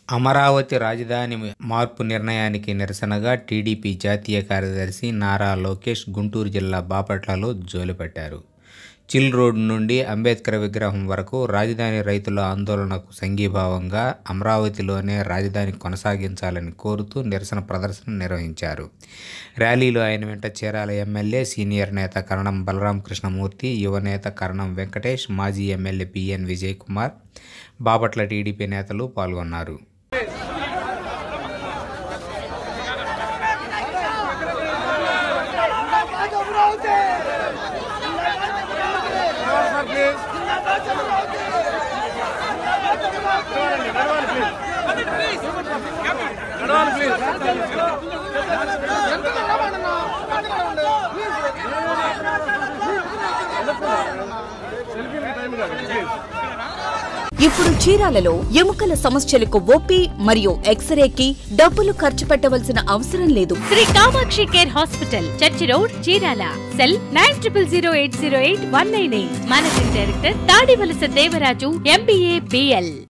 అమరావతి రాజధాని మార్పు నిర్ణయానికి నిరసనగా టీడీపీ జాతీయ కార్యదర్శి నారా లోకేష్ గుంటూరు జిల్లా బాపట్లలో జోలిపట్టారు చిల్ రోడ్ నుండి అంబేద్కర్ విగ్రహం వరకు రాజధాని రైతుల ఆందోళనకు సంఘీభావంగా అమరావతిలోనే రాజధాని కొనసాగించాలని కోరుతూ నిరసన ప్రదర్శన నిర్వహించారు ర్యాలీలో ఆయన వెంట చీరాల ఎమ్మెల్యే సీనియర్ నేత కరణం బలరాం కృష్ణమూర్తి యువనేత కరణం వెంకటేష్ మాజీ MLA PN Vijay Kumar Bapatla TDP నేతలు పాల్గొన్నారు ఇప్పుడు చీరాలలో ఎముకల సమస్యలకు ఓపీ మరియు ఎక్స్రేకి డబ్బులు ఖర్చు పెట్టవలసిన అవసరం లేదు Shri Kamakshi care hospital church road Chirala cell nine triple zero eight zero eight one nine eight managing director Tadivalasa Devaraju MBA BL